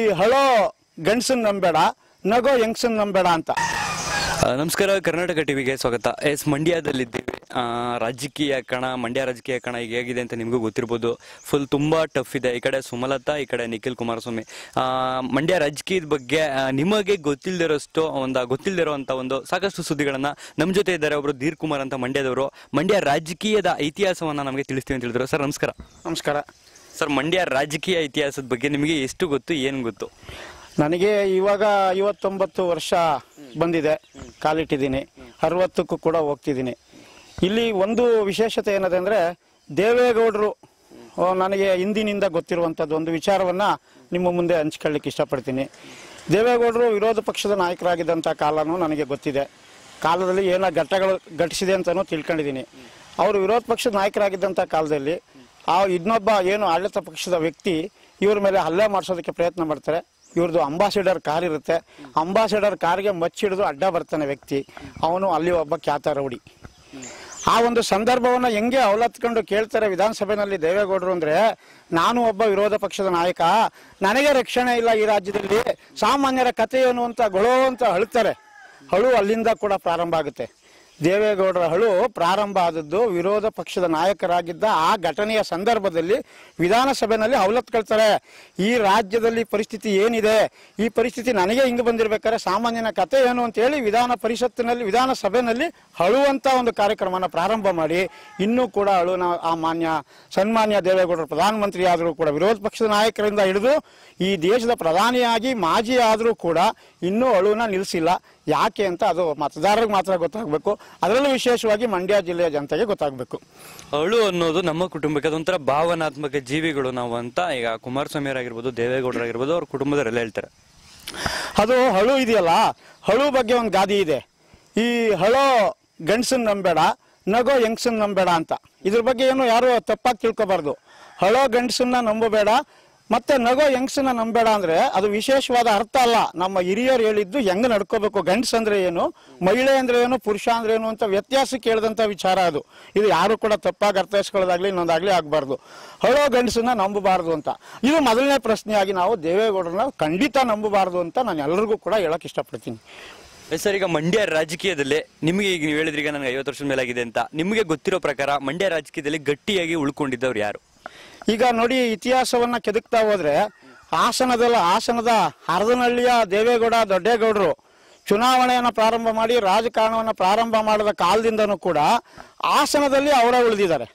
ಹಳೋ ಗಂಡಸನ್ ನಂಬೇಡ ನಗೋ ಹೆಂಗಸನ್ ನಂಬೇಡ ಅಂತ ಆ, ನಮಸ್ಕಾರ ಕರ್ನಾಟಕ ಟಿವಿಗೆ ಸ್ವಾಗತ ಎಸ್ ಮಂಡ್ಯದಲ್ಲಿದ್ದೀವಿ ಆ, ರಾಜಕೀಯ ಕಣ ಮಂಡ್ಯ ರಾಜಕೀಯ ಕಣ ಈಗ ಹೇಗಿದೆ ಅಂತ ನಿಮಗೂ ಗೊತ್ತಿರ್ಬೋದು ಫುಲ್ ತುಂಬಾ ಟಫ್ ಇದೆ ಈ ಕಡೆ ಸುಮಲತಾ ಈ ಕಡೆ ನಿಖಿಲ್ ಕುಮಾರಸ್ವಾಮಿ ಆ, ಮಂಡ್ಯ ರಾಜಕೀಯದ ಬಗ್ಗೆ ಆ, ನಿಮಗೆ ಗೊತ್ತಿಲ್ದಿರೋಷ್ಟು ಒಂದು ಗೊತ್ತಿಲ್ದಿರೋಂಥ ಒಂದು ಸಾಕಷ್ಟು ಸುದ್ದಿಗಳನ್ನ ನಮ್ಮ ಜೊತೆ ಇದ್ದಾರೆ ಒಬ್ರು ಧೀರ್ ಕುಮಾರ್ ಅಂತ ಮಂಡ್ಯದವರು ಮಂಡ್ಯ ರಾಜಕೀಯದ ಇತಿಹಾಸವನ್ನ ನಮಗೆ ತಿಳಿಸ್ತೀವಿ ಅಂತ ಹೇಳಿದ್ರು ಸರ್ ನಮಸ್ಕಾರ ನಮಸ್ಕಾರ ಸರ್ ಮಂಡ್ಯ ರಾಜಕೀಯ ಇತಿಹಾಸದ ಬಗ್ಗೆ ನಿಮಗೆ ಎಷ್ಟು ಗೊತ್ತು ಏನು ಗೊತ್ತು ನನಗೆ ಇವಾಗ ಐವತ್ತೊಂಬತ್ತು ವರ್ಷ ಬಂದಿದೆ ಕಾಲಿಟ್ಟಿದ್ದೀನಿ ಅರವತ್ತಕ್ಕೂ ಕೂಡ ಹೋಗ್ತಿದ್ದೀನಿ ಇಲ್ಲಿ ಒಂದು ವಿಶೇಷತೆ ಏನದೆ ಅಂದರೆ ದೇವೇಗೌಡರು ಆ, ನನಗೆ ಹಿಂದಿನಿಂದ ಗೊತ್ತಿರುವಂಥದ್ದು ಒಂದು ವಿಚಾರವನ್ನ ನಿಮ್ಮ ಮುಂದೆ ಹಂಚ್ಕೊಳ್ಳಿಕ್ಕೆ ಇಷ್ಟಪಡ್ತೀನಿ ದೇವೇಗೌಡರು ವಿರೋಧ ಪಕ್ಷದ ನಾಯಕರಾಗಿದ್ದಂಥ ಕಾಲನೂ ನನಗೆ ಗೊತ್ತಿದೆ ಕಾಲದಲ್ಲಿ ಏನೋ ಘಟ್ಟಗಳು ಘಟಿಸಿದೆ ಅಂತಲೂ ತಿಳ್ಕೊಂಡಿದ್ದೀನಿ ಅವರು ವಿರೋಧ ಪಕ್ಷದ ನಾಯಕರಾಗಿದ್ದಂಥ ಕಾಲದಲ್ಲಿ ಆ ಇನ್ನೊಬ್ಬ ಏನು ಆಡಳಿತ ಪಕ್ಷದ ವ್ಯಕ್ತಿ ಇವ್ರ ಮೇಲೆ ಹಲ್ಲೆ ಮಾಡಿಸೋದಕ್ಕೆ ಪ್ರಯತ್ನ ಮಾಡ್ತಾರೆ ಇವ್ರದ್ದು ಅಂಬಾಸಿಡರ್ ಕಾರ್ ಇರುತ್ತೆ ಅಂಬಾಸಿಡರ್ ಕಾರ್ಗೆ ಮಚ್ಚಿಡಿದು ಅಡ್ಡ ಬರ್ತಾನೆ ವ್ಯಕ್ತಿ ಅವನು ಅಲ್ಲಿ ಒಬ್ಬ ಖ್ಯಾತ ರೌಡಿ ಆ ಒಂದು ಸಂದರ್ಭವನ್ನ ಹೆಂಗೆ ಅವಲತ್ಕೊಂಡು ಕೇಳ್ತಾರೆ ವಿಧಾನಸಭೆಯಲ್ಲಿ ದೇವೇಗೌಡರು ಅಂದ್ರೆ ನಾನು ಒಬ್ಬ ವಿರೋಧ ಪಕ್ಷದ ನಾಯಕ ನನಗೆ ರಕ್ಷಣೆ ಇಲ್ಲ ಈ ರಾಜ್ಯದಲ್ಲಿ ಸಾಮಾನ್ಯರ ಕಥೆ ಏನು ಅಂತ ಗೊಳೋ ಅಂತ ಅಳ್ತಾರೆ ಅಳು ಅಲ್ಲಿಂದ ಕೂಡ ಪ್ರಾರಂಭ ಆಗುತ್ತೆ ದೇವೇಗೌಡರ ಅಳು ಪ್ರಾರಂಭ ಆದದ್ದು ವಿರೋಧ ಪಕ್ಷದ ನಾಯಕರಾಗಿದ್ದ ಆ ಘಟನೆಯ ಸಂದರ್ಭದಲ್ಲಿ ವಿಧಾನಸಭೆಯಲ್ಲಿ ಅವಲತ್ಕೊಳ್ತಾರೆ ಈ ರಾಜ್ಯದಲ್ಲಿ ಪರಿಸ್ಥಿತಿ ಏನಿದೆ ಈ ಪರಿಸ್ಥಿತಿ ನನಗೆ ಹಿಂಗೆ ಬಂದಿರ್ಬೇಕಾದ್ರೆ ಸಾಮಾನ್ಯನ ಕತೆ ಏನು ಅಂತ ಹೇಳಿ ವಿಧಾನ ಪರಿಷತ್ತಿನಲ್ಲಿ ವಿಧಾನಸಭೆಯಲ್ಲಿ ಅಳುವಂತ ಒಂದು ಕಾರ್ಯಕ್ರಮನ ಪ್ರಾರಂಭ ಮಾಡಿ ಇನ್ನೂ ಕೂಡ ಅಳುನ ಆ ಮಾನ್ಯ ಸನ್ಮಾನ್ಯ ದೇವೇಗೌಡರು ಪ್ರಧಾನಮಂತ್ರಿ ಆದರೂ ಕೂಡ ವಿರೋಧ ಪಕ್ಷದ ನಾಯಕರಿಂದ ಹಿಡಿದು ಈ ದೇಶದ ಪ್ರಧಾನಿಯಾಗಿ ಮಾಜಿ ಆದರೂ ಕೂಡ ಇನ್ನೂ ಅಳುನ ನಿಲ್ಲಿಸಿಲ್ಲ ಯಾಕೆ ಅಂತ ಅದು ಮತದಾರರಿಗೆ ಮಾತ್ರ ಗೊತ್ತಾಗಬೇಕು ಅದರಲ್ಲೂ ವಿಶೇಷವಾಗಿ ಮಂಡ್ಯ ಜಿಲ್ಲೆಯ ಜನತೆಗೆ ಗೊತ್ತಾಗಬೇಕು ಅಳು ಅನ್ನೋದು ನಮ್ಮ ಕುಟುಂಬಕ್ಕೆ ಅದೊಂಥರ ಭಾವನಾತ್ಮಕ ಜೀವಿಗಳು ನಾವು ಅಂತ ಈಗ ಕುಮಾರಸ್ವಾಮಿ ಆಗಿರ್ಬೋದು ದೇವೇಗೌಡರಾಗಿರ್ಬೋದು ಅವ್ರ ಕುಟುಂಬದವರೆಲ್ಲ ಹೇಳ್ತಾರೆ ಅದು ಹಳು ಇದೆಯಲ್ಲ ಹಳು ಬಗ್ಗೆ ಒಂದು ಗಾದಿ ಇದೆ ಈ ಹಳೋ ಗಂಡಸನ್ ನಂಬೇಡ ನಗೋ ಹೆಂಗಸನ್ ನಂಬೇಡ ಅಂತ ಇದ್ರ ಬಗ್ಗೆ ಏನು ಯಾರು ತಪ್ಪಾಗಿ ತಿಳ್ಕೊಬಾರ್ದು ಹಳೋ ಗಂಡಸನ್ನ ನಂಬಬೇಡ ಮತ್ತೆ ನಗೋ ಹೆಂಗಸನ್ನ ನಂಬೇಡ ಅಂದ್ರೆ ಅದು ವಿಶೇಷವಾದ ಅರ್ಥ ಅಲ್ಲ ನಮ್ಮ ಹಿರಿಯರು ಹೇಳಿದ್ದು ಹೆಂಗ್ ನಡ್ಕೋಬೇಕು ಗಂಡಸ್ ಅಂದ್ರೆ ಏನು ಮಹಿಳೆ ಅಂದ್ರೆ ಏನು ಪುರುಷ ಅಂದ್ರೆ ಏನು ಅಂತ ವ್ಯತ್ಯಾಸ ಕೇಳಿದಂತ ವಿಚಾರ ಅದು ಇದು ಯಾರು ಕೂಡ ತಪ್ಪಾಗಿ ಅರ್ಥೈಸ್ಕೊಳ್ಳೋದಾಗ್ಲಿ ಇನ್ನೊಂದಾಗ್ಲಿ ಆಗ್ಬಾರ್ದು ಹಳೋ ಗಂಡಸನ್ನ ನಂಬಬಾರ್ದು ಅಂತ ಇದು ಮೊದಲನೇ ಪ್ರಶ್ನೆಯಾಗಿ ನಾವು ದೇವೇಗೌಡರನ್ನ ಖಂಡಿತ ನಂಬಬಾರ್ದು ಅಂತ ನಾನು ಎಲ್ಲರಿಗೂ ಕೂಡ ಹೇಳಕ್ ಇಷ್ಟಪಡ್ತೀನಿ ಎಸ್ ಸರ್ ಈಗ ಮಂಡ್ಯ ರಾಜಕೀಯದಲ್ಲಿ ನಿಮಗೆ ಈಗ ನೀವು ಹೇಳಿದ್ರೀಗ ನನಗೆ ಐವತ್ತು ವರ್ಷದ ಮೇಲಾಗಿದೆ ಅಂತ ನಿಮಗೆ ಗೊತ್ತಿರೋ ಪ್ರಕಾರ ಮಂಡ್ಯ ರಾಜಕೀಯದಲ್ಲಿ ಗಟ್ಟಿಯಾಗಿ ಉಳ್ಕೊಂಡಿದ್ದವ್ರು ಯಾರು ಈಗ ನೋಡಿ ಇತಿಹಾಸವನ್ನ ಕೆದಕ್ತಾ ಹೋದ್ರೆ ಹಾಸನದಲ್ಲ ಹಾಸನದ ಹರದನಹಳ್ಳಿಯ ದೇವೇಗೌಡ ದೊಡ್ಡೇಗೌಡರು ಚುನಾವಣೆಯನ್ನ ಪ್ರಾರಂಭ ಮಾಡಿ ರಾಜಕಾರಣವನ್ನ ಪ್ರಾರಂಭ ಮಾಡಿದ ಕಾಲದಿಂದನೂ ಕೂಡ ಹಾಸನದಲ್ಲಿ ಅವರ ಉಳಿದಿದ್ದಾರೆ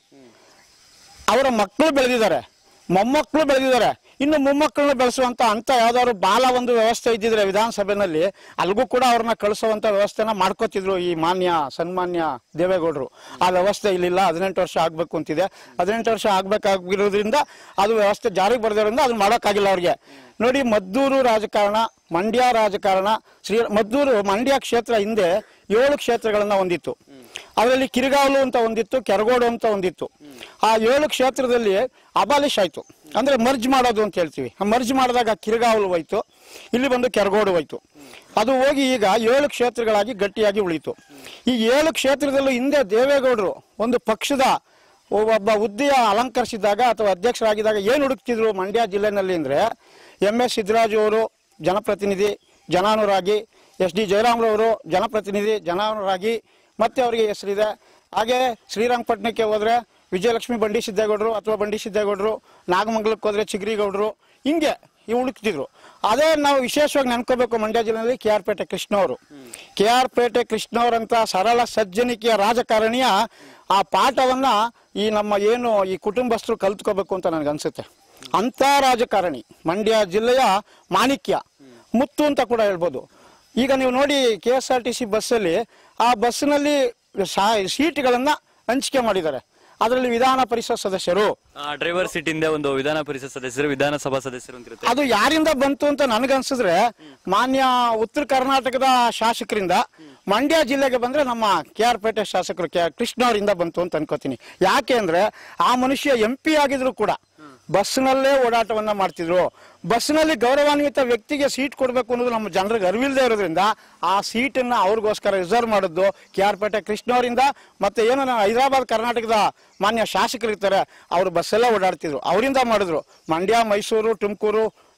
ಅವರ ಮಕ್ಕಳು ಬೆಳೆದಿದ್ದಾರೆ ಮೊಮ್ಮಕ್ಕಳು ಬೆಳೆದಿದ್ದಾರೆ ಇನ್ನು ಮೊಮ್ಮಕ್ಕಳನ್ನ ಬೆಳೆಸುವಂತ ಅಂತ ಯಾವ್ದಾದ್ರು ಬಾಲ ಒಂದು ವ್ಯವಸ್ಥೆ ಇದ್ದಿದ್ರೆ ವಿಧಾನಸಭೆಯಲ್ಲಿ ಅಲ್ಗೂ ಕೂಡ ಅವ್ರನ್ನ ಕಳಿಸುವಂತ ವ್ಯವಸ್ಥೆನ ಮಾಡ್ಕೋತಿದ್ರು ಈ ಮಾನ್ಯ ಸನ್ಮಾನ್ಯ ದೇವೇಗೌಡರು ಆ ವ್ಯವಸ್ಥೆ ಇಲ್ಲಿಲ್ಲ ಹದಿನೆಂಟು ವರ್ಷ ಆಗ್ಬೇಕು ಅಂತಿದೆ ಹದಿನೆಂಟು ವರ್ಷ ಆಗ್ಬೇಕಾಗಿರೋದ್ರಿಂದ ಅದು ವ್ಯವಸ್ಥೆ ಜಾರಿಗೆ ಬರ್ದಿರೋದ್ರಿಂದ ಅದು ಮಾಡೋಕ್ಕಾಗಿಲ್ಲ ಅವ್ರಿಗೆ ನೋಡಿ ಮದ್ದೂರು ರಾಜಕಾರಣ ಮಂಡ್ಯ ರಾಜಕಾರಣ ಶ್ರೀ ಮದ್ದೂರು ಮಂಡ್ಯ ಕ್ಷೇತ್ರ ಹಿಂದೆ ಏಳು ಕ್ಷೇತ್ರಗಳನ್ನ ಹೊಂದಿತ್ತು ಅದರಲ್ಲಿ ಕಿರಿಗಾವಲು ಅಂತ ಒಂದಿತ್ತು ಕೆರಗೋಡು ಅಂತ ಒಂದಿತ್ತು ಆ ಏಳು ಕ್ಷೇತ್ರದಲ್ಲಿ ಅಬಾಲಿಶ್ ಆಯ್ತು ಅಂದ್ರೆ ಮರ್ಜ್ ಮಾಡೋದು ಅಂತ ಹೇಳ್ತೀವಿ ಮರ್ಜ್ ಮಾಡಿದಾಗ ಕಿರಿಗಾವಲು ಹೋಯ್ತು ಇಲ್ಲಿ ಬಂದು ಕೆರಗೋಡು ಹೋಯ್ತು ಅದು ಹೋಗಿ ಈಗ ಏಳು ಕ್ಷೇತ್ರಗಳಾಗಿ ಗಟ್ಟಿಯಾಗಿ ಉಳಿತು ಈ ಏಳು ಕ್ಷೇತ್ರದಲ್ಲೂ ಹಿಂದೆ ದೇವೇಗೌಡರು ಒಂದು ಪಕ್ಷದ ಒಬ್ಬ ಹುದ್ದೆಯ ಅಲಂಕರಿಸಿದಾಗ ಅಥವಾ ಅಧ್ಯಕ್ಷರಾಗಿದ್ದಾಗ ಏನು ಹುಡುಕ್ತಿದ್ರು ಮಂಡ್ಯ ಜಿಲ್ಲೆನಲ್ಲಿ ಅಂದ್ರೆ ಎಂ ಎಸ್ ಸಿದ್ದರಾಜು ಅವರು ಜನಪ್ರತಿನಿಧಿ ಜನಾನುರಾಗಿ ಎಸ್ ಡಿ ಜಯರಾಮ್ರವರು ಜನಪ್ರತಿನಿಧಿ ಜನಾನುರಾಗಿ ಮತ್ತೆ ಅವರಿಗೆ ಹೆಸರಿದೆ ಹಾಗೆ ಶ್ರೀರಂಗಪಟ್ಟಣಕ್ಕೆ ಹೋದ್ರೆ ವಿಜಯಲಕ್ಷ್ಮಿ ಬಂಡಿ ಸಿದ್ದೇಗೌಡರು ಅಥವಾ ಬಂಡಿ ಸಿದ್ದೇಗೌಡರು ನಾಗಮಂಗಲಕ್ಕೆ ಹೋದ್ರೆ ಚಿಗ್ರಿಗೌಡರು ಹಿಂಗೆ ಇವು ಹುಡುಕ್ತಿದ್ರು ಅದೇ ನಾವು ವಿಶೇಷವಾಗಿ ನೆನ್ಕೋಬೇಕು ಮಂಡ್ಯ ಜಿಲ್ಲೆಯಲ್ಲಿ ಕೆ ಆರ್ ಪೇಟೆ ಕೃಷ್ಣ ಅವರು ಕೆ ಆರ್ ಪೇಟೆ ಕೃಷ್ಣ ಅವರಂತ ಸರಳ ಸಜ್ಜನಿಕೆಯ ರಾಜಕಾರಣಿಯ ಆ ಪಾಠವನ್ನ ಈ ನಮ್ಮ ಏನು ಈ ಕುಟುಂಬಸ್ಥರು ಕಲ್ತ್ಕೋಬೇಕು ಅಂತ ನನಗನ್ಸುತ್ತೆ ಅಂತ ರಾಜಕಾರಣಿ ಮಂಡ್ಯ ಜಿಲ್ಲೆಯ ಮಾಣಿಕ್ಯ ಮುತ್ತು ಅಂತ ಕೂಡ ಹೇಳ್ಬೋದು ಈಗ ನೀವು ನೋಡಿ K S R T C ಬಸ್ಸಲ್ಲಿ ಆ ಬಸ್ಸಿನಲ್ಲಿ ಸೀಟ್ಗಳನ್ನ ಹಂಚಿಕೆ ಮಾಡಿದ್ದಾರೆ ಅದರಲ್ಲಿ ವಿಧಾನ ಪರಿಷತ್ ಸದಸ್ಯರು ಡ್ರೈವರ್ ಸೀಟ್ ಇಂದ ಒಂದು ವಿಧಾನ ಪರಿಷತ್ ಸದಸ್ಯರು ವಿಧಾನಸಭಾ ಸದಸ್ಯರು ಅಂತ ಇರುತ್ತೆ ಅದು ಯಾರಿಂದ ಬಂತು ಅಂತ ನನಗನ್ಸಿದ್ರೆ ಮಾನ್ಯ ಉತ್ತರ ಕರ್ನಾಟಕದ ಶಾಸಕರಿಂದ ಮಂಡ್ಯ ಜಿಲ್ಲೆಗೆ ಬಂದ್ರೆ ನಮ್ಮ ಕೆ ಆರ್ ಪೇಟೆ ಶಾಸಕರು ಕೆ ಆರ್ ಕೃಷ್ಣ ಅವರಿಂದ ಬಂತು ಅಂತ ಅನ್ಕೋತೀನಿ ಯಾಕೆ ಅಂದ್ರೆ ಆ ಮನುಷ್ಯ ಎಂ ಪಿ ಆಗಿದ್ರು ಕೂಡ ಬಸ್ನಲ್ಲೇ ಓಡಾಟವನ್ನ ಮಾಡ್ತಿದ್ರು ಬಸ್ನಲ್ಲಿ ಗೌರವಾನ್ವಿತ ವ್ಯಕ್ತಿಗೆ ಸೀಟ್ ಕೊಡಬೇಕು ಅನ್ನೋದು ನಮ್ಮ ಜನರಿಗೆ ಅರಿವಿಲ್ಲದೆ ಇರೋದ್ರಿಂದ ಆ ಸೀಟನ್ನ ಅವ್ರಿಗೋಸ್ಕರ ರಿಸರ್ವ್ ಮಾಡಿದ್ದು ಕೆ ಆರ್ ಪೇಟೆ ಕೃಷ್ಣ ಅವರಿಂದ ಮತ್ತೆ ಏನು ನಮ್ಮ ಹೈದರಾಬಾದ್ ಕರ್ನಾಟಕದ ಮಾನ್ಯ ಶಾಸಕರು ಇರ್ತಾರೆ ಅವರು ಬಸ್ಸೆಲ್ಲ ಓಡಾಡ್ತಿದ್ರು ಅವರಿಂದ ಮಾಡಿದ್ರು ಮಂಡ್ಯ ಮೈಸೂರು ತುಮಕೂರು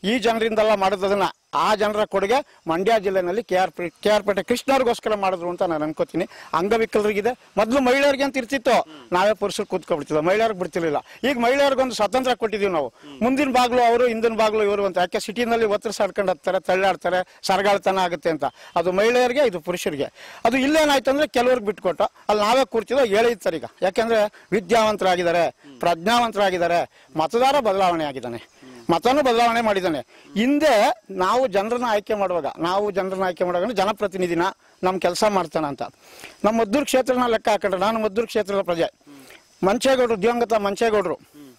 ಈ ಜನರಿಂದೆಲ್ಲ ಮಾಡೋದನ್ನ ಆ ಜನರ ಕೊಡುಗೆ ಮಂಡ್ಯ ಜಿಲ್ಲೆನಲ್ಲಿ K R P K R Pete ಕೃಷ್ಣವ್ರಿಗೋಸ್ಕರ ಮಾಡಿದ್ರು ಅಂತ ನಾನು ಅನ್ಕೋತೀನಿ ಅಂಗವಿಕಲರಿಗಿದೆ ಮೊದಲು ಮಹಿಳೆಯರಿಗೆ ಅಂತ ಇರ್ತಿತ್ತು ನಾವೇ ಪುರುಷರು ಕೂತ್ಕೊಬಿಡ್ತಿದ್ವಿ ಮಹಿಳೆಯರಿಗೆ ಬಿಡ್ತಿರ್ಲಿಲ್ಲ ಈಗ ಮಹಿಳೆಯರಿಗೊಂದು ಸ್ವತಂತ್ರ ಕೊಟ್ಟಿದೀವಿ ನಾವು ಮುಂದಿನ ಬಾಗ್ಲು ಅವರು ಹಿಂದಿನ ಬಾಗ್ಲು ಇವರು ಅಂತ ಯಾಕೆ ಸಿಟಿನಲ್ಲಿ ಒತ್ತರಿಸಾಡ್ಕೊಂಡು ಹೋಗ್ತಾರೆ ತಳ್ಳಾಡ್ತಾರೆ ಸರಗಾಳ್ತನ ಆಗುತ್ತೆ ಅಂತ ಅದು ಮಹಿಳೆಯರಿಗೆ ಇದು ಪುರುಷರಿಗೆ ಅದು ಇಲ್ಲೇನಾಯ್ತು ಅಂದ್ರೆ ಕೆಲವ್ರಿಗೆ ಬಿಟ್ಕೊಟ್ಟು ಅಲ್ಲಿ ನಾವೇ ಕೂರ್ತಿದ್ವು ಹೇಳಿರ್ತಾರೆ ಈಗ ಯಾಕೆಂದ್ರೆ ವಿದ್ಯಾವಂತರಾಗಿದ್ದಾರೆ ಪ್ರಜ್ಞಾವಂತರಾಗಿದ್ದಾರೆ ಮತದಾರ ಬದಲಾವಣೆ ಆಗಿದ್ದಾನೆ ಮತನೂ ಬದಲಾವಣೆ ಮಾಡಿದ್ದಾನೆ ಹಿಂದೆ ನಾವು ಜನರನ್ನ ಆಯ್ಕೆ ಮಾಡುವಾಗ ನಾವು ಜನರನ್ನ ಆಯ್ಕೆ ಮಾಡುವಾಗ ಜನಪ್ರತಿನಿಧಿನ ನಮ್ಮ ಕೆಲಸ ಮಾಡ್ತಾನ ಅಂತ ನಮ್ಮ ಮದ್ದೂರು ಕ್ಷೇತ್ರನ ಲೆಕ್ಕ ಹಾಕೊಂಡ್ರೆ ನಾನು ಮದ್ದೂರು ಕ್ಷೇತ್ರದ ಪ್ರಜೆ ಮಂಚೇಗೌಡರು ದಿವಂಗತ ಮಂಚೇಗೌಡರು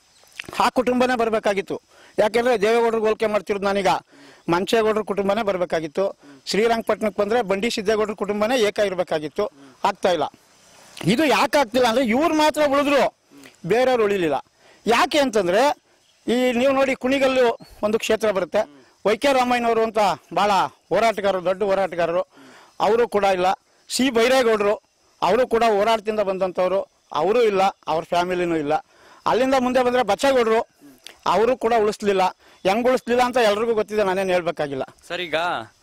ಆ ಕುಟುಂಬನೇ ಬರಬೇಕಾಗಿತ್ತು ಯಾಕೆಂದ್ರೆ ದೇವೇಗೌಡರು ಹೋಲಿಕೆ ಮಾಡ್ತಿರೋದು ನಾನೀಗ ಮಂಚೇಗೌಡರ ಕುಟುಂಬನೇ ಬರಬೇಕಾಗಿತ್ತು ಶ್ರೀರಂಗಪಟ್ಟಣಕ್ಕೆ ಬಂದ್ರೆ ಬಂಡಿ ಸಿದ್ದೇಗೌಡರ ಕುಟುಂಬನೇ ಏಕ ಇರಬೇಕಾಗಿತ್ತು ಆಗ್ತಾ ಇಲ್ಲ ಇದು ಯಾಕೆ ಆಗ್ತಿಲ್ಲ ಅಂದ್ರೆ ಇವ್ರು ಮಾತ್ರ ಉಳಿದ್ರು ಬೇರೆಯವ್ರು ಉಳಿಲಿಲ್ಲ ಯಾಕೆ ಅಂತಂದ್ರೆ ಈ ನೀವು ನೋಡಿ ಕುಣಿಗಲ್ಲು ಒಂದು ಕ್ಷೇತ್ರ ಬರುತ್ತೆ ವೈ ಕೆ ರಾಮಯ್ಯನವರು ಅಂತ ಬಹಳ ಹೋರಾಟಗಾರರು ದೊಡ್ಡ ಹೋರಾಟಗಾರರು ಅವರು ಕೂಡ ಇಲ್ಲ ಸಿ ಬೈರೇಗೌಡರು ಅವರು ಕೂಡ ಹೋರಾಟದಿಂದ ಬಂದಂಥವ್ರು ಅವರು ಇಲ್ಲ ಅವ್ರ ಫ್ಯಾಮಿಲಿನೂ ಇಲ್ಲ ಅಲ್ಲಿಂದ ಮುಂದೆ ಬಂದ್ರೆ ಬಚ್ಚೇಗೌಡರು ಅವರು ಕೂಡ ಉಳಿಸ್ಲಿಲ್ಲ ಹೆಂಗ್ ಉಳಿಸ್ಲಿಲ್ಲ ಅಂತ ಎಲ್ರಿಗೂ ಗೊತ್ತಿದೆ ನಾನೇನು ಹೇಳ್ಬೇಕಾಗಿಲ್ಲ ಸರ್ ಈಗ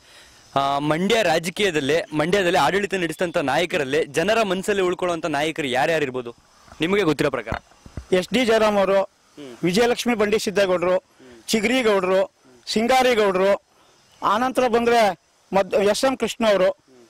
ಆ, ಮಂಡ್ಯ ರಾಜಕೀಯದಲ್ಲಿ ಮಂಡ್ಯದಲ್ಲಿ ಆಡಳಿತ ನಡೆಸಿದಂತ ನಾಯಕರಲ್ಲಿ ಜನರ ಮನಸ್ಸಲ್ಲಿ ಉಳ್ಕೊಳ್ಳುವಂತ ನಾಯಕರು ಯಾರ್ಯಾರು ಇರ್ಬೋದು ನಿಮಗೆ ಗೊತ್ತಿರೋ ಪ್ರಕಾರ ಎಸ್ ಡಿ ಜಯರಾಮ್ ಅವರು ವಿಜಯಲಕ್ಷ್ಮಿ ಬಂಡಿ ಸಿದ್ದೇಗೌಡರು ಚಿಗರಿಗೌಡರು ಸಿಂಗಾರಿಗೌಡರು ಆನಂತರ ಬಂದ್ರೆ ಮದ್ ಎಸ್ ಎಂ ಕೃಷ್ಣ ಅವರು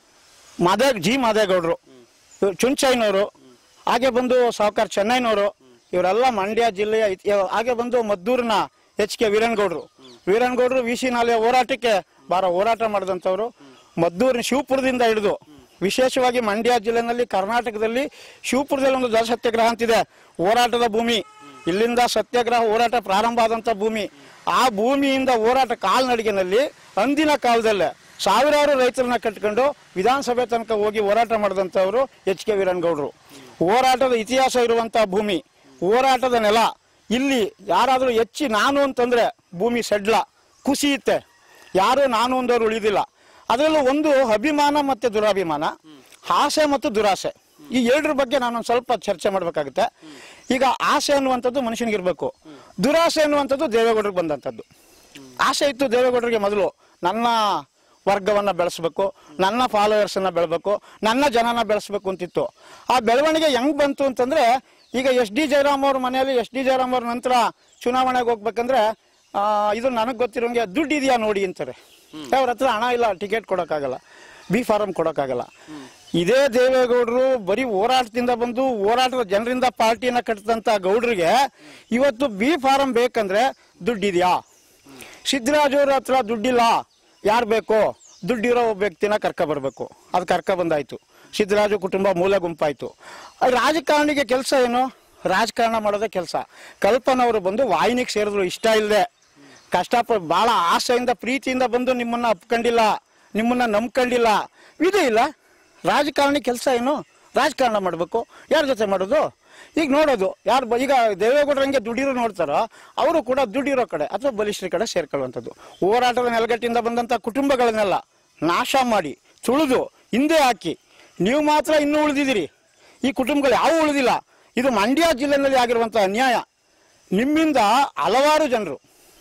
ಮಾದೇ ಜಿ ಮಾದೇಗೌಡರು ಚುಂಚಯ್ಯನವರು ಹಾಗೆ ಬಂದು ಸಾವುಕಾರ ಚೆನ್ನೈನವರು ಇವರೆಲ್ಲ ಮಂಡ್ಯ ಜಿಲ್ಲೆಯ ಇತಿ- ಹಾಗೆ ಬಂದು ಮದ್ದೂರಿನ ಎಚ್ ಕೆ ವೀರನ್ಗೌಡರು ವೀರನ್ಗೌಡರು ವಿ ಸಿ ನಾಲೆಯ ಹೋರಾಟಕ್ಕೆ ಬಾರ ಹೋರಾಟ ಮಾಡಿದಂಥವ್ರು ಮದ್ದೂರಿನ ಶಿವಪುರದಿಂದ ಹಿಡಿದು ವಿಶೇಷವಾಗಿ ಮಂಡ್ಯ ಜಿಲ್ಲೆನಲ್ಲಿ ಕರ್ನಾಟಕದಲ್ಲಿ ಶಿವಪುರದಲ್ಲಿ ಒಂದು ಜಲ ಸತ್ಯಾಗ್ರಹ ಅಂತಿದೆ ಹೋರಾಟದ ಭೂಮಿ ಇಲ್ಲಿಂದ ಸತ್ಯಾಗ್ರಹ ಹೋರಾಟ ಪ್ರಾರಂಭ ಆದಂತ ಭೂಮಿ ಆ ಭೂಮಿಯಿಂದ ಹೋರಾಟ ಕಾಲ್ನಡಿಗೆನಲ್ಲಿ ಅಂದಿನ ಕಾಲದಲ್ಲೇ ಸಾವಿರಾರು ರೈತರನ್ನ ಕಟ್ಕೊಂಡು ವಿಧಾನಸಭೆ ತನಕ ಹೋಗಿ ಹೋರಾಟ ಮಾಡಿದಂಥವ್ರು ಎಚ್ ಕೆ ವೀರನ್ಗೌಡರು ಹೋರಾಟದ ಇತಿಹಾಸ ಇರುವಂತ ಭೂಮಿ ಹೋರಾಟದ ನೆಲ ಇಲ್ಲಿ ಯಾರಾದರೂ ಹೆಚ್ಚಿ ನಾನು ಅಂತಂದ್ರೆ ಭೂಮಿ ಸಡ್ಲ ಕುಸಿಯುತ್ತೆ ಯಾರು ನಾನು ಅಂದವರು ಉಳಿದಿಲ್ಲ ಅದರಲ್ಲೂ ಒಂದು ಅಭಿಮಾನ ಮತ್ತೆ ದುರಾಭಿಮಾನ ಆಸೆ ಮತ್ತು ದುರಾಸೆ ಈ ಎರಡರ ಬಗ್ಗೆ ನಾನು ಒಂದು ಸ್ವಲ್ಪ ಚರ್ಚೆ ಮಾಡ್ಬೇಕಾಗುತ್ತೆ ಈಗ ಆಸೆ ಅನ್ನುವಂಥದ್ದು ಮನುಷ್ಯನಿಗಿರ್ಬೇಕು ದುರಾಸೆ ಅನ್ನುವಂಥದ್ದು ದೇವೇಗೌಡರಿಗೆ ಬಂದಂಥದ್ದು ಆಸೆ ಇತ್ತು ದೇವೇಗೌಡರಿಗೆ ಮೊದಲು ನನ್ನ ವರ್ಗವನ್ನ ಬೆಳೆಸ್ಬೇಕು ನನ್ನ ಫಾಲೋವರ್ಸ್ ಅನ್ನ ಬೆಳಬೇಕು ನನ್ನ ಜನನ ಬೆಳೆಸ್ಬೇಕು ಅಂತಿತ್ತು ಆ ಬೆಳವಣಿಗೆ ಹೆಂಗ್ ಬಂತು ಅಂತಂದ್ರೆ ಈಗ ಎಸ್ ಡಿ ಜಯರಾಮ್ ಅವ್ರ ಮನೆಯಲ್ಲಿ ಎಸ್ ಡಿ ಜಯರಾಮ್ ಅವ್ರ ನಂತರ ಚುನಾವಣೆಗೆ ಹೋಗ್ಬೇಕಂದ್ರೆ ಆ, ಇದು ನನಗೆ ಗೊತ್ತಿರೋಂಗೆ ದುಡ್ಡು ಇದೆಯಾ ನೋಡಿ ಅಂತಾರೆ ಅವ್ರ ಹತ್ರ ಹಣ ಇಲ್ಲ ಟಿಕೆಟ್ ಕೊಡೋಕ್ಕಾಗಲ್ಲ ಬಿ ಫಾರಂ ಕೊಡೋಕ್ಕಾಗಲ್ಲ ಇದೇ ದೇವೇಗೌಡರು ಬರೀ ಹೋರಾಟದಿಂದ ಬಂದು ಹೋರಾಟದ ಜನರಿಂದ ಪಾರ್ಟಿಯನ್ನ ಕಟ್ಟಿದಂತ ಗೌಡ್ರಿಗೆ ಇವತ್ತು ಬಿ ಫಾರಂ ಬೇಕಂದ್ರೆ ದುಡ್ಡಿದ್ಯಾ ಸಿದ್ದರಾಜ್ ಅವ್ರ ಹತ್ರ ದುಡ್ಡಿಲ್ಲ ಯಾರು ಬೇಕು ದುಡ್ಡಿರೋ ಒಬ್ಬ ವ್ಯಕ್ತಿನ ಕರ್ಕ ಬರಬೇಕು ಅದು ಕರ್ಕ ಬಂದಾಯ್ತು ಸಿದ್ದರಾಜು ಕುಟುಂಬ ಮೂಲ ಗುಂಪಾಯ್ತು ಆ ರಾಜಕಾರಣಿಗೆ ಕೆಲಸ ಏನು ರಾಜಕಾರಣ ಮಾಡೋದೇ ಕೆಲಸ ಕಲ್ಪನವರು ಬಂದು ವಾಹಿನಿಗೆ ಸೇರಿದ್ರು ಇಷ್ಟ ಇಲ್ಲದೆ ಕಷ್ಟಪಟ್ಟು ಬಹಳ ಆಸೆಯಿಂದ ಪ್ರೀತಿಯಿಂದ ಬಂದು ನಿಮ್ಮನ್ನ ಅಪ್ಕೊಂಡಿಲ್ಲ ನಿಮ್ಮನ್ನ ನಂಬ್ಕೊಂಡಿಲ್ಲ ಇದು ಇಲ್ಲ ರಾಜಕಾರಣಿ ಕೆಲಸ ಏನು ರಾಜಕಾರಣ ಮಾಡಬೇಕು ಯಾರ ಜೊತೆ ಮಾಡೋದು ಈಗ ನೋಡೋದು ಯಾರು ಬ- ಈಗ ದೇವೇಗೌಡರು ಹಂಗೆ ದುಡಿರೋ ನೋಡ್ತಾರೋ ಅವರು ಕೂಡ ದುಡಿರೋ ಕಡೆ ಅಥವಾ ಬಲಿಷ್ಠರ ಕಡೆ ಸೇರ್ಕೊಳ್ಳುವಂಥದ್ದು ಹೋರಾಟದ ನೆಲಗಟ್ಟಿಂದ ಬಂದಂಥ ಕುಟುಂಬಗಳನ್ನೆಲ್ಲ ನಾಶ ಮಾಡಿ ತುಳಿದು ಹಿಂದೆ ಹಾಕಿ ನೀವು ಮಾತ್ರ ಇನ್ನೂ ಉಳಿದಿದ್ದೀರಿ ಈ ಕುಟುಂಬಗಳು ಯಾವ ಉಳಿದಿಲ್ಲ ಇದು ಮಂಡ್ಯ ಜಿಲ್ಲೆನಲ್ಲಿ ಆಗಿರುವಂಥ ಅನ್ಯಾಯ ನಿಮ್ಮಿಂದ ಹಲವಾರು ಜನರು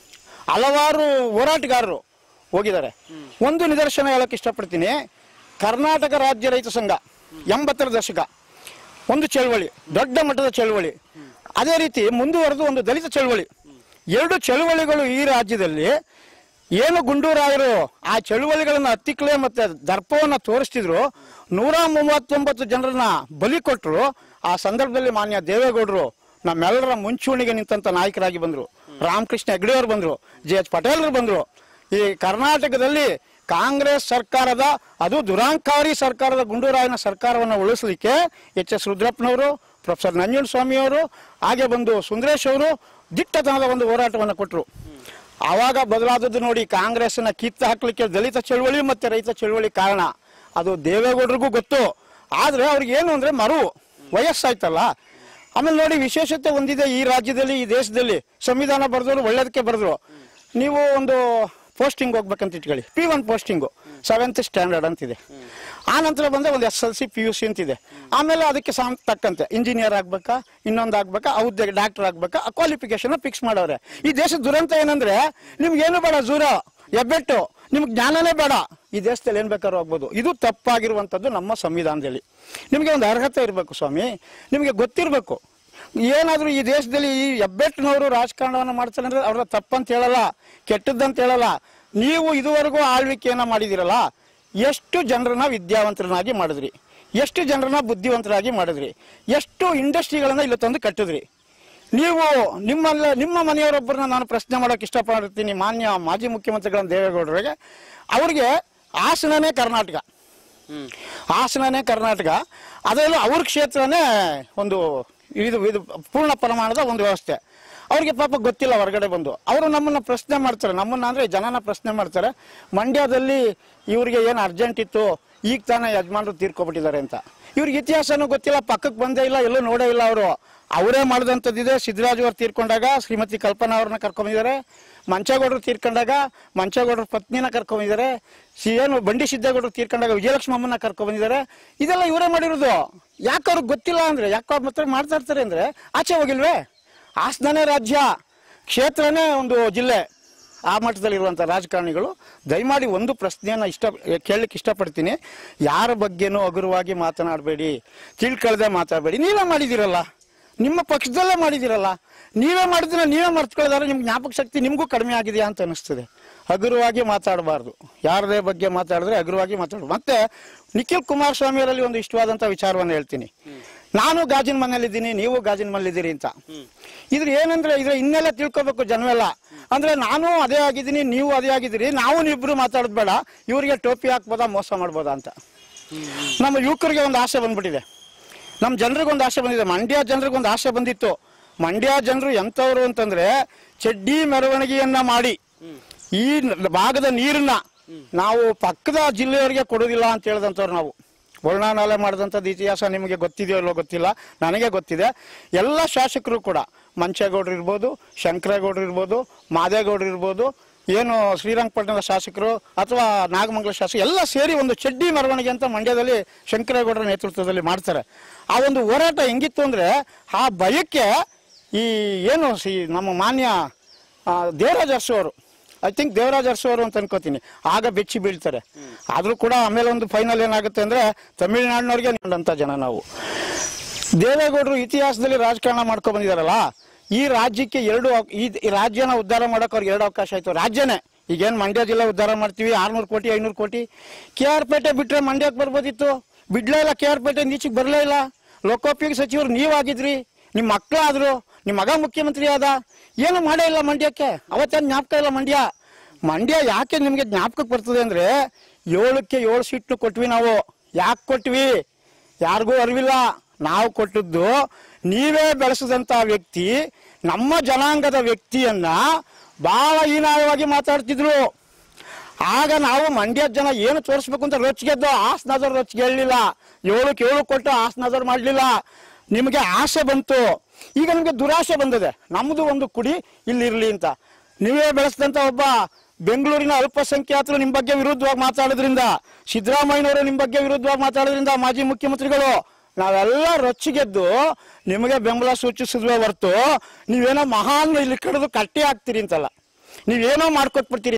ಹಲವಾರು ಹೋರಾಟಗಾರರು ಹೋಗಿದ್ದಾರೆ ಒಂದು ನಿದರ್ಶನ ಹೇಳಕ್ ಇಷ್ಟಪಡ್ತೀನಿ ಕರ್ನಾಟಕ ರಾಜ್ಯ ರೈತ ಸಂಘ ಎಂಬತ್ತರ ದಶಕ ಒಂದು ಚಳವಳಿ ದೊಡ್ಡ ಮಟ್ಟದ ಚಳವಳಿ ಅದೇ ರೀತಿ ಮುಂದುವರೆದು ಒಂದು ದಲಿತ ಚಳವಳಿ ಎರಡು ಚಳವಳಿಗಳು ಈ ರಾಜ್ಯದಲ್ಲಿ ಏನು ಗುಂಡೂರಾಯರು ಆ ಚಳುವಳಿಗಳನ್ನ ಹತ್ತಿಕ್ಲೆ ಮತ್ತೆ ದರ್ಪವನ್ನ ತೋರಿಸ್ತಿದ್ರು ನೂರ ಮೂವತ್ತೊಂಬತ್ತು ಜನರನ್ನ ಬಲಿ ಕೊಟ್ಟರು ಆ ಸಂದರ್ಭದಲ್ಲಿ ಮಾನ್ಯ ದೇವೇಗೌಡರು ನಮ್ಮೆಲ್ಲರ ಮುಂಚೂಣಿಗೆ ನಿಂತಂತ ನಾಯಕರಾಗಿ ಬಂದ್ರು ರಾಮಕೃಷ್ಣ ಹೆಗಡೆ ಅವರು ಬಂದ್ರು ಜೆ ಎಚ್ ಪಟೇಲ್ರು ಬಂದ್ರು ಈ ಕರ್ನಾಟಕದಲ್ಲಿ ಕಾಂಗ್ರೆಸ್ ಸರ್ಕಾರದ ಅದು ದುರಾಂಕಾರಿ ಸರ್ಕಾರದ ಗುಂಡೂರಾಯನ ಸರ್ಕಾರವನ್ನು ಉಳಿಸಲಿಕ್ಕೆ ಎಚ್ ಎಸ್ ರುದ್ರಪ್ಪನವರು ಪ್ರೊಫೆಸರ್ ನಂಜುಂಡಸ್ವಾಮಿ ಅವರು ಹಾಗೆ ಬಂದು ಸುಂದರೇಶ್ ಅವರು ದಿಟ್ಟತನದ ಒಂದು ಹೋರಾಟವನ್ನು ಕೊಟ್ಟರು ಆವಾಗ ಬದಲಾದದ್ದು ನೋಡಿ ಕಾಂಗ್ರೆಸ್ನ ಕಿತ್ತು ಹಾಕ್ಲಿಕ್ಕೆ ದಲಿತ ಚಳವಳಿ ಮತ್ತೆ ರೈತ ಚಳವಳಿ ಕಾರಣ ಅದು ದೇವೇಗೌಡರಿಗೂ ಗೊತ್ತು ಆದ್ರೆ ಅವ್ರಿಗೆ ಏನು ಅಂದ್ರೆ ಮರು ವಯಸ್ಸಾಯ್ತಲ್ಲ ಆಮೇಲೆ ನೋಡಿ ವಿಶೇಷತೆ ಹೊಂದಿದೆ ಈ ರಾಜ್ಯದಲ್ಲಿ ಈ ದೇಶದಲ್ಲಿ ಸಂವಿಧಾನ ಬರೆದವರು ಒಳ್ಳೇದಕ್ಕೆ ಬರೆದ್ರು ನೀವು ಒಂದು ಪೋಸ್ಟಿಂಗ್ ಹೋಗ್ಬೇಕಂತ ಇಟ್ಕೊಳ್ಳಿ P one posting seventh standard ಅಂತಿದೆ ಆ ನಂತರ ಬಂದ್ರೆ ಒಂದು S L C P U C ಅಂತಿದೆ ಆಮೇಲೆ ಅದಕ್ಕೆ ಸಾಮ್ ತಕ್ಕಂತೆ ಇಂಜಿನಿಯರ್ ಆಗ್ಬೇಕಾ ಇನ್ನೊಂದು ಆಗ್ಬೇಕಾ ಹುದ್ದೆಗೆ ಡಾಕ್ಟರ್ ಆಗ್ಬೇಕಾ ಆ ಕ್ವಾಲಿಫಿಕೇಶನ್ ಫಿಕ್ಸ್ ಮಾಡವ್ರೆ ಈ ದೇಶದ ದುರಂತ ಏನಂದ್ರೆ ನಿಮ್ಗೆ ಏನು ಬೇಡ ಜೂರ ಎಬ್ಬೆಟ್ಟು ನಿಮ್ಗೆ ಜ್ಞಾನನೇ ಬೇಡ ಈ ದೇಶದಲ್ಲಿ ಏನ್ ಬೇಕಾದ್ರೂ ಆಗ್ಬೋದು ಇದು ತಪ್ಪಾಗಿರುವಂತದ್ದು ನಮ್ಮ ಸಂವಿಧಾನದಲ್ಲಿ ನಿಮಗೆ ಒಂದು ಅರ್ಹತೆ ಇರಬೇಕು ಸ್ವಾಮಿ ನಿಮಗೆ ಗೊತ್ತಿರಬೇಕು ಏನಾದ್ರೂ ಈ ದೇಶದಲ್ಲಿ ಈ ಹೆಬ್ಬೆಟ್ಟಿನವರು ರಾಜಕಾರಣವನ್ನ ಮಾಡ್ತಾರೆ ಅಂದ್ರೆ ಅವ್ರ ತಪ್ಪಂತ ಹೇಳಲ್ಲ ಕೆಟ್ಟದ್ದಂತ ಹೇಳಲ್ಲ ನೀವು ಇದುವರೆಗೂ ಆಳ್ವಿಕೆಯನ್ನ ಮಾಡಿದಿರಲ್ಲ ಎಷ್ಟು ಜನರನ್ನ ವಿದ್ಯಾವಂತರನ್ನಾಗಿ ಮಾಡಿದ್ರಿ ಎಷ್ಟು ಜನರನ್ನ ಬುದ್ಧಿವಂತರಾಗಿ ಮಾಡಿದ್ರಿ ಎಷ್ಟು ಇಂಡಸ್ಟ್ರಿಗಳನ್ನ ಇಲ್ಲಿ ತಂದು ಕಟ್ಟಿದ್ರಿ ನೀವು ನಿಮ್ಮಲ್ಲ ನಿಮ್ಮ ಮನೆಯವರೊಬ್ಬರನ್ನ ನಾನು ಪ್ರಶ್ನೆ ಮಾಡೋಕೆ ಇಷ್ಟಪಡ್ತೀನಿ ಮಾನ್ಯ ಮಾಜಿ ಮುಖ್ಯಮಂತ್ರಿಗಳ ದೇವೇಗೌಡರಿಗೆ ಅವ್ರಿಗೆ ಹಾಸನನೇ ಕರ್ನಾಟಕ ಹಾಸನನೇ ಕರ್ನಾಟಕ ಅದರಲ್ಲೂ ಅವ್ರ ಕ್ಷೇತ್ರನೇ ಒಂದು ಇದು ಇದು ಪೂರ್ಣ ಪ್ರಮಾಣದ ಒಂದು ವ್ಯವಸ್ಥೆ ಅವ್ರಿಗೆ ಪಾಪ ಗೊತ್ತಿಲ್ಲ ಹೊರಗಡೆ ಬಂದು ಅವರು ನಮ್ಮನ್ನ ಪ್ರಶ್ನೆ ಮಾಡ್ತಾರೆ ನಮ್ಮನ್ನ ಅಂದ್ರೆ ಜನನ ಪ್ರಶ್ನೆ ಮಾಡ್ತಾರೆ ಮಂಡ್ಯದಲ್ಲಿ ಇವ್ರಿಗೆ ಏನು ಅರ್ಜೆಂಟ್ ಇತ್ತು ಈಗ ತಾನೇ ಯಜಮಾನರು ತೀರ್ಕೊಬಿಟ್ಟಿದ್ದಾರೆ ಅಂತ ಇವ್ರಿಗೆ ಇತಿಹಾಸನೂ ಗೊತ್ತಿಲ್ಲ ಪಕ್ಕಕ್ಕೆ ಬಂದೇ ಇಲ್ಲ ಎಲ್ಲೂ ನೋಡೇ ಇಲ್ಲ ಅವರು ಅವರೇ ಮಾಡಿದಂಥದ್ದಿದೆ ಸಿದ್ದರಾಜು ಅವ್ರು ತೀರ್ಕೊಂಡಾಗ ಶ್ರೀಮತಿ ಕಲ್ಪನಾ ಅವ್ರನ್ನ ಕರ್ಕೊಂಬಂದಿದ್ದಾರೆ ಮಂಚೇಗೌಡರು ತೀರ್ಕೊಂಡಾಗ ಮಂಚೇಗೌಡರ ಪತ್ನಿನ ಕರ್ಕೊಂಬಂದಿದ್ದಾರೆ ಸಿ ಏನು ಬಂಡಿ ಸಿದ್ದೇಗೌಡರು ತೀರ್ಕೊಂಡಾಗ ವಿಜಯಲಕ್ಷ್ಮಿ ಅಮ್ಮನ ಕರ್ಕೊಂಬಂದಿದ್ದಾರೆ ಇದೆಲ್ಲ ಇವರೇ ಮಾಡಿರೋದು ಯಾಕೆ ಅವ್ರಿಗೆ ಗೊತ್ತಿಲ್ಲ ಅಂದ್ರೆ ಯಾಕೆ ಅವ್ರ ಮಾತ್ರ ಮಾಡ್ತಾ ಇರ್ತಾರೆ ಅಂದ್ರೆ ಆಚೆ ಹೋಗಿಲ್ವೇ ಹಾಸನನೇ ರಾಜ್ಯ ಕ್ಷೇತ್ರನೇ ಒಂದು ಜಿಲ್ಲೆ ಆ ಮಟ್ಟದಲ್ಲಿರುವಂಥ ರಾಜಕಾರಣಿಗಳು ದಯಮಾಡಿ ಒಂದು ಪ್ರಶ್ನೆಯನ್ನು ಇಷ್ಟ ಕೇಳಲಿಕ್ಕೆ ಇಷ್ಟಪಡ್ತೀನಿ ಯಾರ ಬಗ್ಗೆನೂ ಹಗುರವಾಗಿ ಮಾತನಾಡಬೇಡಿ ತಿಳ್ಕೊಳ್ದೆ ಮಾತಾಡಬೇಡಿ ನೀವೇ ಮಾಡಿದಿರಲ್ಲ ನಿಮ್ಮ ಪಕ್ಷದಲ್ಲೇ ಮಾಡಿದಿರಲ್ಲ ನೀವೇ ಮಾಡಿದ್ರೆ ನೀವೇ ಮರ್ತ್ಕೊಳ್ಳೋದಾದ್ರೆ ನಿಮ್ಗೆ ಜ್ಞಾಪಕ ಶಕ್ತಿ ನಿಮಗೂ ಕಡಿಮೆ ಆಗಿದೆಯಾ ಅಂತ ಅನಿಸ್ತದೆ ಹಗುರವಾಗಿ ಮಾತಾಡಬಾರ್ದು ಯಾರದೇ ಬಗ್ಗೆ ಮಾತಾಡಿದ್ರೆ ಹಗುರವಾಗಿ ಮಾತಾಡ ಮತ್ತೆ ನಿಖಿಲ್ ಕುಮಾರಸ್ವಾಮಿಯವರಲ್ಲಿ ಒಂದು ಇಷ್ಟವಾದಂಥ ವಿಚಾರವನ್ನು ಹೇಳ್ತೀನಿ ನಾನು ಗಾಜಿನ ಮನೇಲಿದ್ದೀನಿ ನೀವು ಗಾಜಿನ ಮನೇಲಿದ್ದೀರಿ ಅಂತ ಇದ್ರ ಏನಂದ್ರೆ ಇದ್ರ ಇನ್ನೆಲ್ಲ ತಿಳ್ಕೊಬೇಕು ಜನವೆಲ್ಲ ಅಂದ್ರೆ ನಾನು ಅದೇ ಆಗಿದ್ದೀನಿ ನೀವು ಅದೇ ಆಗಿದ್ದೀರಿ ನಾವು ಇಬ್ರು ಮಾತಾಡೋದು ಬೇಡ ಇವರಿಗೆ ಟೋಪಿ ಹಾಕ್ಬೋದಾ ಮೋಸ ಮಾಡ್ಬೋದಾ ಅಂತ ನಮ್ಮ ಯುವಕರಿಗೆ ಒಂದು ಆಸೆ ಬಂದ್ಬಿಟ್ಟಿದೆ ನಮ್ಮ ಜನರಿಗೊಂದು ಆಸೆ ಬಂದಿದೆ ಮಂಡ್ಯ ಜನರಿಗೊಂದು ಆಸೆ ಬಂದಿತ್ತು ಮಂಡ್ಯ ಜನರು ಎಂಥವ್ರು ಅಂತಂದ್ರೆ ಚಡ್ಡಿ ಮೆರವಣಿಗೆಯನ್ನ ಮಾಡಿ ಈ ನ- ಭಾಗದ ನೀರನ್ನ ನಾವು ಪಕ್ಕದ ಜಿಲ್ಲೆಯವರಿಗೆ ಕೊಡೋದಿಲ್ಲ ಅಂತ ಹೇಳಿದಂಥವ್ರು ನಾವು ವರ್ಣನಾಲೆ ಮಾಡಿದಂಥದ್ದು ಇತಿಹಾಸ ನಿಮಗೆ ಗೊತ್ತಿದೆಯೋ ಇಲ್ಲೋ ಗೊತ್ತಿಲ್ಲ ನನಗೆ ಗೊತ್ತಿದೆ ಎಲ್ಲ ಶಾಸಕರು ಕೂಡ ಮಂಚೇಗೌಡರು ಇರ್ಬೋದು ಶಂಕರೇಗೌಡರು ಇರ್ಬೋದು ಮಾದೇಗೌಡರು ಇರ್ಬೋದು ಏನು ಶ್ರೀರಂಗಪಟ್ಟಣದ ಶಾಸಕರು ಅಥವಾ ನಾಗಮಂಗಲ ಶಾಸಕರು ಎಲ್ಲ ಸೇರಿ ಒಂದು ಚಡ್ಡಿ ಮೆರವಣಿಗೆ ಅಂತ ಮಂಡ್ಯದಲ್ಲಿ ಶಂಕರೇಗೌಡರ ನೇತೃತ್ವದಲ್ಲಿ ಮಾಡ್ತಾರೆ ಆ ಒಂದು ಹೋರಾಟ ಹೆಂಗಿತ್ತು ಅಂದ್ರೆ ಆ ಭಯಕ್ಕೆ ಈ ಏನು ಸಿ ನಮ್ಮ ಮಾನ್ಯ ಆ, ದೇವರಾಜ ಅರಸು ಅವರು ಐ ಥಿಂಕ್ ದೇವರಾಜ ಅರಸು ಅವರು ಅಂತ ಅನ್ಕೋತೀನಿ ಆಗ ಬೆಚ್ಚಿ ಬೀಳ್ತಾರೆ ಆದ್ರೂ ಕೂಡ ಆಮೇಲೆ ಒಂದು ಫೈನಲ್ ಏನಾಗುತ್ತೆ ಅಂದ್ರೆ ತಮಿಳುನಾಡಿನವ್ರಿಗೆ ಅಂತ ಜನ ನಾವು ದೇವೇಗೌಡರು ಇತಿಹಾಸದಲ್ಲಿ ರಾಜಕಾರಣ ಮಾಡ್ಕೊಂಡ್ ಬಂದಿದಾರಲ್ಲ ಈ ರಾಜ್ಯಕ್ಕೆ ಎರಡು ಅವ್- ಈ ಈ ರಾಜ್ಯನ ಉದ್ಧಾರ ಮಾಡಕ್ ಅವ್ರಿಗೆ ಎರಡು ಅವಕಾಶ ಆಯ್ತು ರಾಜ್ಯನೇ ಈಗೇನ್ ಮಂಡ್ಯ ಜಿಲ್ಲೆ ಉದ್ಧಾರ ಮಾಡ್ತೀವಿ ಆರ್ನೂರು ಕೋಟಿ ಐನೂರು ಕೋಟಿ ಕೆ ಆರ್ ಪೇಟೆ ಬಿಟ್ರೆ ಮಂಡ್ಯಕ್ಕೆ ಬರ್ಬೋದಿತ್ತು ಬಿಡ್ಲೇ ಇಲ್ಲ ಕೆ ಆರ್ ಪೇಟೆ ನೀಚಿಗೆ ಬರಲೇ ಇಲ್ಲ ಲೋಕೋಪಯೋಗಿ ಸಚಿವರು ನೀವಾಗಿದ್ರಿ ನಿಮ್ಮ ಮಕ್ಕಳಾದ್ರು ನಿಮ್ಮ ಮಗ ಮುಖ್ಯಮಂತ್ರಿ ಆದ ಏನು ಮಾಡೇ ಇಲ್ಲ ಮಂಡ್ಯಕ್ಕೆ ಅವತ್ತೇನು ಜ್ಞಾಪಕ ಇಲ್ಲ ಮಂಡ್ಯ ಮಂಡ್ಯ ಯಾಕೆ ನಿಮ್ಗೆ ಜ್ಞಾಪಕಕ್ಕೆ ಬರ್ತದೆ ಅಂದ್ರೆ ಏಳಕ್ಕೆ ಏಳು ಸೀಟ್ನು ಕೊಟ್ವಿ ನಾವು ಯಾಕೆ ಕೊಟ್ವಿ ಯಾರಿಗೂ ಅರಿವಿಲ್ಲ ನಾವು ಕೊಟ್ಟದ್ದು ನೀವೇ ಬೆಳೆಸಿದಂತ ವ್ಯಕ್ತಿ ನಮ್ಮ ಜನಾಂಗದ ವ್ಯಕ್ತಿಯನ್ನ ಬಹಳ ಹೀನಾಯವಾಗಿ ಮಾತಾಡ್ತಿದ್ರು ಆಗ ನಾವು ಮಂಡ್ಯ ಜನ ಏನು ತೋರಿಸ್ಬೇಕು ಅಂತ ರೊಚ್ಚಿಗೆದ್ದು ಹಾಸನದವ್ರು ರೊಚ್ಚಿಗೆ ಹೇಳಲಿಲ್ಲ ಏಳಕ್ಕೆ ಏಳು ಕೊಟ್ಟು ಹಾಸನದವ್ರು ಮಾಡಲಿಲ್ಲ ನಿಮಗೆ ಆಸೆ ಬಂತು ಈಗ ನಿಮಗೆ ದುರಾಸೆ ಬಂದಿದೆ ನಮ್ಮದು ಒಂದು ಕುಡಿ ಇಲ್ಲಿ ಇರಲಿ ಅಂತ ನೀವೇ ಬೆಳೆಸಿದಂತ ಒಬ್ಬ ಬೆಂಗಳೂರಿನ ಅಲ್ಪಸಂಖ್ಯಾತರು ನಿಮ್ಮ ಬಗ್ಗೆ ವಿರುದ್ಧವಾಗಿ ಮಾತಾಡೋದ್ರಿಂದ ಸಿದ್ದರಾಮಯ್ಯನವರು ನಿಮ್ಮ ಬಗ್ಗೆ ವಿರುದ್ಧವಾಗಿ ಮಾತಾಡೋದ್ರಿಂದ ಮಾಜಿ ಮುಖ್ಯಮಂತ್ರಿಗಳು ನಾವೆಲ್ಲ ರೊಚ್ಚಿಗೆದ್ದು ನಿಮಗೆ ಬೆಂಬಲ ಸೂಚಿಸಿದ್ವೇ ಹೊರತು ನೀವೇನೋ ಮಹಾನ್ ಇಲ್ಲಿ ಕಡಿದು ಕಟ್ಟಿ ಹಾಕ್ತೀರಿ ಅಂತಲ್ಲ ನೀವೇನೋ ಮಾಡ್ಕೊಟ್ಬಿಡ್ತೀರಿ